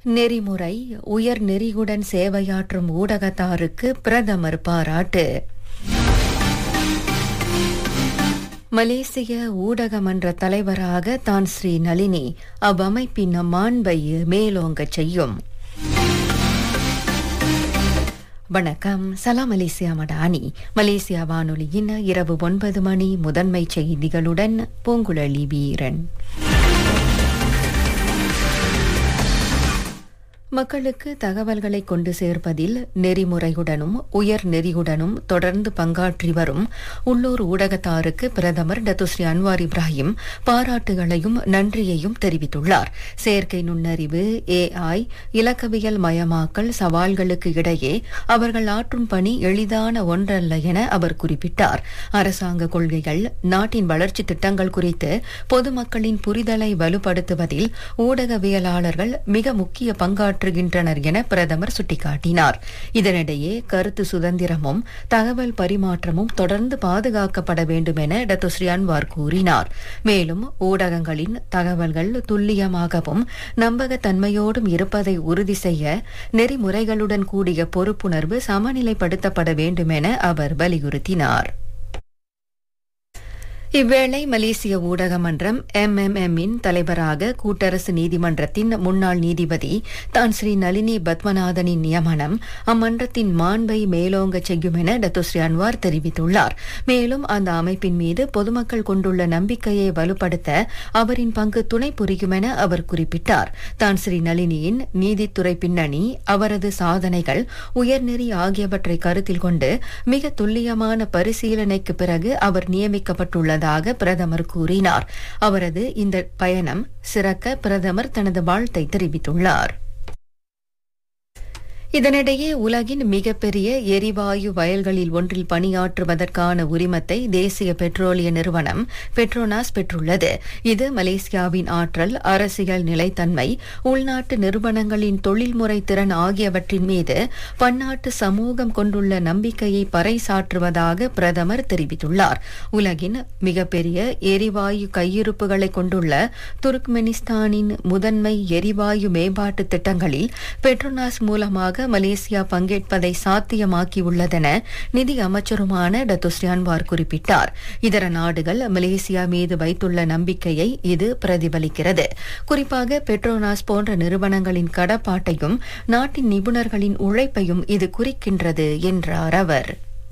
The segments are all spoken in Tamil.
நெறிமுறை உயர் நெறியுடன் சேவையாற்றும் ஊடகத்தாருக்கு பிரதமர் பாராட்டு மலேசிய ஊடக மன்ற தலைவராக தான் ஸ்ரீ நளினி அவ்வமைப்பின் மாண்பை மேலோங்கச் செய்யும் வணக்கம் சலாம் மலேசியா மடானி மலேசியா வானொலியின் இரவு ஒன்பது மணி முதன்மை செய்திகளுடன் பூங்குழலி வீரன் மக்களுக்கு தகவல்களை கொண்டு சேர்ப்பதில் நெறிமுறையுடனும் உயர் நெறியுடனும் தொடர்ந்து பங்காற்றி வரும் உள்ளூர் ஊடகத்தாருக்கு பிரதமர் டத்துஸ்ரீ அன்வார் இப்ராஹிம் பாராட்டுகளையும் நன்றியையும் தெரிவித்துள்ளார் செயற்கை நுண்ணறிவு ஏஐ இலக்கவியல் மயமாக்கல் சவால்களுக்கு இடையே அவர்கள் ஆற்றும் பணி எளிதான ஒன்றல்ல என அவர் குறிப்பிட்டார் அரசாங்க கொள்கைகள் நாட்டின் வளர்ச்சி திட்டங்கள் குறித்து பொதுமக்களின் புரிதலை வலுப்படுத்துவதில் ஊடகவியலாளர்கள் மிக முக்கிய பங்காற்று மாற்றுகின்றனர் என பிரதமர் சுட்டிக்காட்டினார் இதனிடையே கருத்து சுதந்திரமும் தகவல் பரிமாற்றமும் தொடர்ந்து பாதுகாக்கப்பட வேண்டும் என டத்துஸ்ரீ அன்வார் கூறினார் மேலும் ஊடகங்களின் தகவல்கள் துல்லியமாகவும் நம்பகத்தன்மையோடும் இருப்பதை உறுதி செய்ய நெறிமுறைகளுடன் கூடிய பொறுப்புணர்வு சமநிலைப்படுத்தப்பட வேண்டும் என அவர் வலியுறுத்தினார் இவ்வேளை மலேசிய ஊடக மன்றம் எம்எம்எம்மின் தலைவராக கூட்டரசு நீதிமன்றத்தின் முன்னாள் நீதிபதி தான் ஸ்ரீ நளினி பத்மநாதனின் நியமனம் அம்மன்றத்தின் மாண்பை மேலோங்க செய்யும் என டத்துஸ்ரீ அன்வார் தெரிவித்துள்ளார் மேலும் அந்த அமைப்பின் மீது பொதுமக்கள் கொண்டுள்ள நம்பிக்கையை வலுப்படுத்த அவரின் பங்கு துணை புரியும் என அவர் குறிப்பிட்டார் தான் ஸ்ரீ நளினியின் நீதித்துறை பின்னணி அவரது சாதனைகள் உயர்நெறி ஆகியவற்றை கருத்தில் கொண்டு மிக துல்லியமான பரிசீலனைக்கு பிறகு அவர் நியமிக்கப்பட்டுள்ளார் உள்ளதாக பிரதமர் கூறினார் அவரது இந்த பயணம் சிறக்க பிரதமர் தனது வாழ்த்தை தெரிவித்துள்ளார் இதனிடையே உலகின் மிகப்பெரிய எரிவாயு வயல்களில் ஒன்றில் பணியாற்றுவதற்கான உரிமத்தை தேசிய பெட்ரோலிய நிறுவனம் பெட்ரோனாஸ் பெற்றுள்ளது இது மலேசியாவின் ஆற்றல் அரசியல் நிலைத்தன்மை உள்நாட்டு நிறுவனங்களின் தொழில்முறை திறன் ஆகியவற்றின் மீது பன்னாட்டு சமூகம் கொண்டுள்ள நம்பிக்கையை பறைசாற்றுவதாக பிரதமர் தெரிவித்துள்ளார் உலகின் மிகப்பெரிய எரிவாயு கையிருப்புகளை கொண்டுள்ள துருக்மெனிஸ்தானின் முதன்மை எரிவாயு மேம்பாட்டு திட்டங்களில் பெட்ரோனாஸ் மூலமாக மலேசியா பங்கேற்பதை சாத்தியமாக்கியுள்ளதென நிதி அமைச்சருமான டத்துஸ்ரீ அன்வார் குறிப்பிட்டார் இதர நாடுகள் மலேசியா மீது வைத்துள்ள நம்பிக்கையை இது பிரதிபலிக்கிறது குறிப்பாக பெட்ரோனாஸ் போன்ற நிறுவனங்களின் கடப்பாட்டையும் நாட்டின் நிபுணர்களின் உழைப்பையும் இது குறிக்கின்றது என்றார் அவர்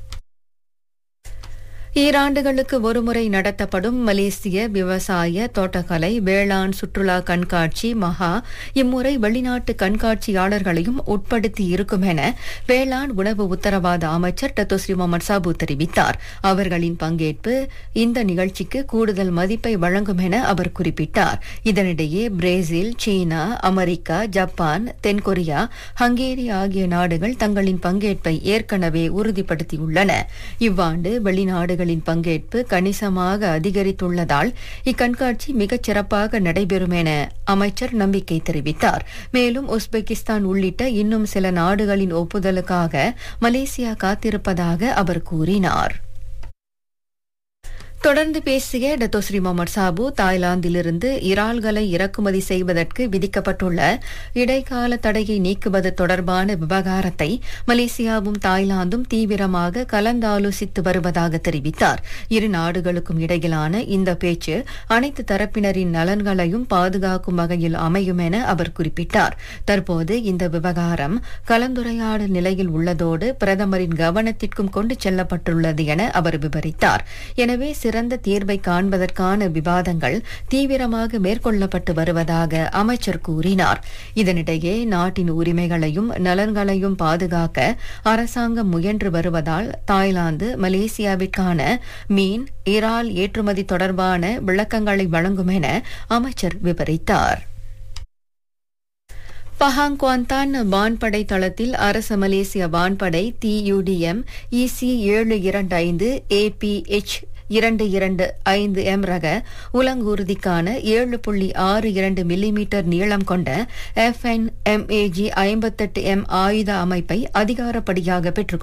ஈராண்டுகளுக்கு ஒருமுறை நடத்தப்படும் மலேசிய விவசாய தோட்டக்கலை வேளாண் சுற்றுலா கண்காட்சி மகா இம்முறை வெளிநாட்டு கண்காட்சியாளர்களையும் உட்படுத்தி இருக்கும் என வேளாண் உணவு உத்தரவாத அமைச்சர் டத்தோஸ்ரீ முகமது சாபு தெரிவித்தார் அவர்களின் பங்கேற்பு இந்த நிகழ்ச்சிக்கு கூடுதல் மதிப்பை வழங்கும் என அவர் குறிப்பிட்டார் இதனிடையே பிரேசில் சீனா அமெரிக்கா ஜப்பான் தென்கொரியா ஹங்கேரி ஆகிய நாடுகள் தங்களின் பங்கேற்பை ஏற்கனவே உறுதிப்படுத்தியுள்ளன இவ்வாண்டு வெளிநாடுகள் நாடுகளின் பங்கேற்பு கணிசமாக அதிகரித்துள்ளதால் இக்கண்காட்சி மிகச் சிறப்பாக நடைபெறும் என அமைச்சர் நம்பிக்கை தெரிவித்தார் மேலும் உஸ்பெகிஸ்தான் உள்ளிட்ட இன்னும் சில நாடுகளின் ஒப்புதலுக்காக மலேசியா காத்திருப்பதாக அவர் கூறினார் தொடர்ந்து பேசிய டத்தோஸ்ரீ முகமது சாபு தாய்லாந்திலிருந்து இறால்களை இறக்குமதி செய்வதற்கு விதிக்கப்பட்டுள்ள இடைக்கால தடையை நீக்குவது தொடர்பான விவகாரத்தை மலேசியாவும் தாய்லாந்தும் தீவிரமாக கலந்தாலோசித்து வருவதாக தெரிவித்தார் இரு நாடுகளுக்கும் இடையிலான இந்த பேச்சு அனைத்து தரப்பினரின் நலன்களையும் பாதுகாக்கும் வகையில் அமையும் என அவர் குறிப்பிட்டார் தற்போது இந்த விவகாரம் கலந்துரையாடல் நிலையில் உள்ளதோடு பிரதமரின் கவனத்திற்கும் கொண்டு செல்லப்பட்டுள்ளது என அவர் விவரித்தார் எனவே சிறந்த தீர்வை காண்பதற்கான விவாதங்கள் தீவிரமாக மேற்கொள்ளப்பட்டு வருவதாக அமைச்சர் கூறினார் இதனிடையே நாட்டின் உரிமைகளையும் நலன்களையும் பாதுகாக்க அரசாங்கம் முயன்று வருவதால் தாய்லாந்து மலேசியாவிற்கான மீன் இறால் ஏற்றுமதி தொடர்பான விளக்கங்களை வழங்கும் என அமைச்சர் விவரித்தார் பஹாங் குவாந்தான் வான்படை தளத்தில் அரச மலேசிய வான்படை டியூடிஎம் இசி ஏழு இரண்டு ஐந்து ஏபிஎச் இரண்டு இரண்டு ஐந்து எம் ரக உலங்கூர்திக்கான ஏழு புள்ளி ஆறு இரண்டு மில்லிமீட்டர் நீளம் கொண்ட எஃப்என் எம்ஏஜி ஐம்பத்தெட்டு எம் ஆயுத அமைப்பை அதிகாரப்படியாக பெற்றுக்